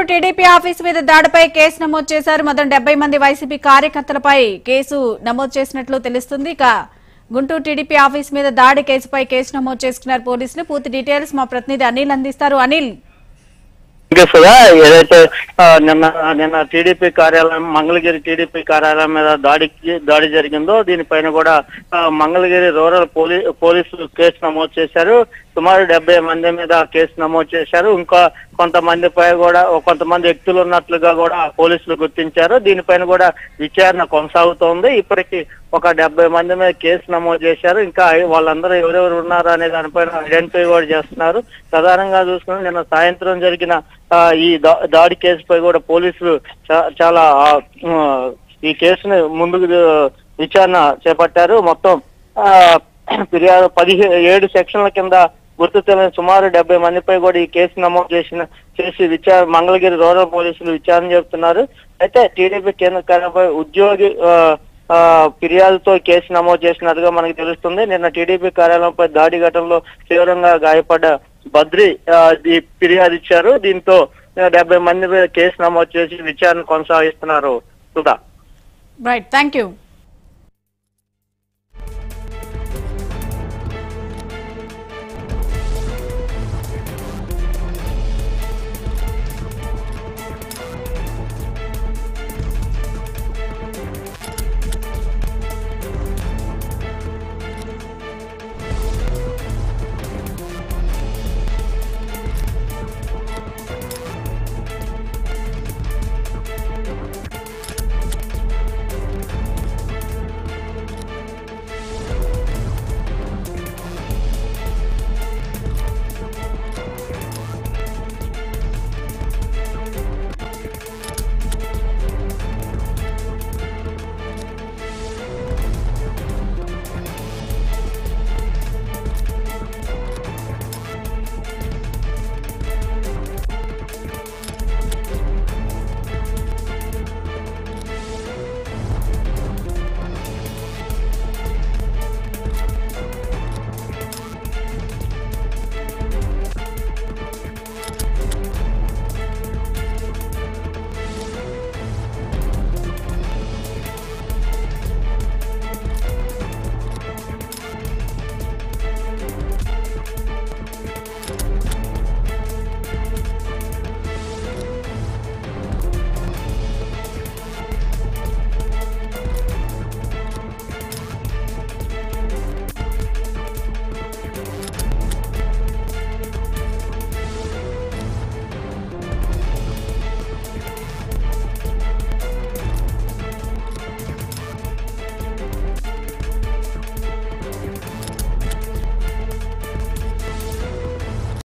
TDP office మీద దాడిపై case నమోదు చేశారు మొత్తం డెబ్బై మంది వైసీపీ కార్యకర్తలపై కేసు నమోదు చేసినట్లు తెలుస్తుంది ఇక గుంటూరు టీడీపీ ఆఫీస్ మీద దాడి కేసుపై కేసు నమోదు చేసుకున్నారు పోలీసులు పూర్తి డీటెయిల్స్ మా ప్రతినిధి అనిల్ అందిస్తారు అనిల్ కదా ఏదైతే ఆ, నిన్న నిన్న టీడీపీ కార్యాలయం మంగళగిరి టీడీపీ కార్యాలయం మీద దాడికి దాడి జరిగిందో దీనిపైన కూడా ఆ, మంగళగిరి రూరల్ పోలీ పోలీసులు కేసు నమోదు చేశారు సుమారు డెబ్బై మంది మీద కేసు నమోదు చేశారు ఇంకా కొంతమందిపై కూడా కొంతమంది వ్యక్తులు ఉన్నట్లుగా కూడా పోలీసులు గుర్తించారు దీనిపైన కూడా విచారణ కొనసాగుతోంది ఇప్పటికీ ఒక డెబ్బై మంది మీద కేసు నమోదు చేశారు ఇంకా ఐ- వాళ్ళందరూ ఎవరెవరు ఉన్నారు అనే దానిపైన ఐడెంటిఫై కూడా చేస్తున్నారు ప్రధానంగా చూసుకుని నిన్న సాయంత్రం జరిగిన ఆ, ఈ దా- దాడి కేసుపై కూడా పోలీసులు చా- చాలా ఆ, ఆ, ఈ కేసుని ముందుకు ఆ, విచారణ చేపట్టారు మొత్తం ఆ, ఫిర్యాదు పదిహే ఏడు సెక్షన్ల కింద గుర్తు తెలియని సుమారు డెబ్బై మందిపై కూడా ఈ కేసు నమోదు చేసిన చేసి విచారణ మంగళగిరి రూరల్ పోలీసులు విచారణ చేస్తున్నారు అయితే టీడీపీ కేంద్ర కార్యాలయంపై ఉద్యోగి ఆ, ఆ, ఫిర్యాదుతో కేసు నమోదు చేసినట్టుగా మనకు తెలుస్తుంది నిన్న టీడీపీ కార్యాలయంపై దాడి ఘటనలో తీవ్రంగా గాయపడ్డ బద్రి ఆ, ఈ ఫిర్యాదు ఇచ్చారు దీంతో ఆ, డెబ్బై మంది మీద కేసు నమోదు చేసి విచారణ కొనసాగిస్తున్నారు సుధా రైట్ థ్యాంక్ యూ